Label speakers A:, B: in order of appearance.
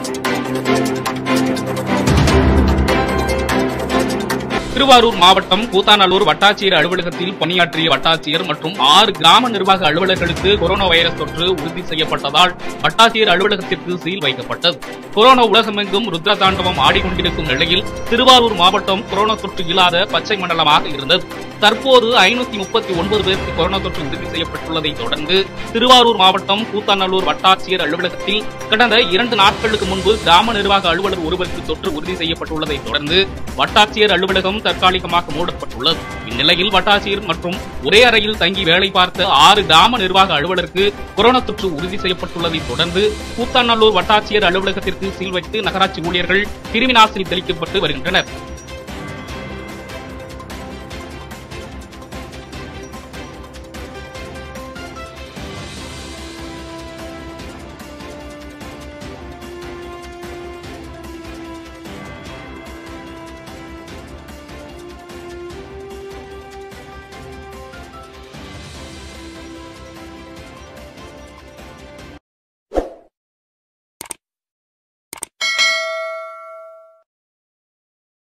A: திருவாரூர் மாவட்டம் கூத்தாநல்லூர் வட்டாட்சியர் அலுவலகத்தில் பணியாற்றிய வட்டாட்சியர் மற்றும் ஆறு கிராம நிர்வாக அலுவலர்களுக்கு கொரோனா வைரஸ் தொற்று உறுதி செய்யப்பட்டதால் வட்டாட்சியர் அலுவலகத்திற்கு சீல் வைக்கப்பட்டது கொரோனா உலகமெங்கும் ருத்ரதாண்டவம் ஆடிக்கொண்டிருக்கும் நிலையில் திருவாரூர் மாவட்டம் கொரோனா தொற்று இல்லாத பச்சை மண்டலமாக இருந்தது தற்போது ஐநூத்தி முப்பத்தி ஒன்பது பேருக்கு கொரோனா தொற்று உறுதி செய்யப்பட்டுள்ளதை தொடர்ந்து திருவாரூர் மாவட்டம் கூத்தாநல்லூர் வட்டாட்சியர் அலுவலகத்தில் கடந்த இரண்டு நாட்களுக்கு முன்பு கிராம நிர்வாக அலுவலர் ஒருவருக்கு தொற்று உறுதி செய்யப்பட்டுள்ளதை தொடர்ந்து வட்டாட்சியர் அலுவலகம் தற்காலிகமாக மூடப்பட்டுள்ளது இந்நிலையில் வட்டாட்சியர் மற்றும் ஒரே அறையில் தங்கி வேலை பார்த்த ஆறு கிராம நிர்வாக அலுவலருக்கு கொரோனா தொற்று உறுதி செய்யப்பட்டுள்ளதை தொடர்ந்து கூத்தாநல்லூர் வட்டாட்சியர் அலுவலகத்திற்கு சீல் வைத்து நகராட்சி ஊழியர்கள் கிருமி நாசினி தெளிக்கப்பட்டு வருகின்றனர்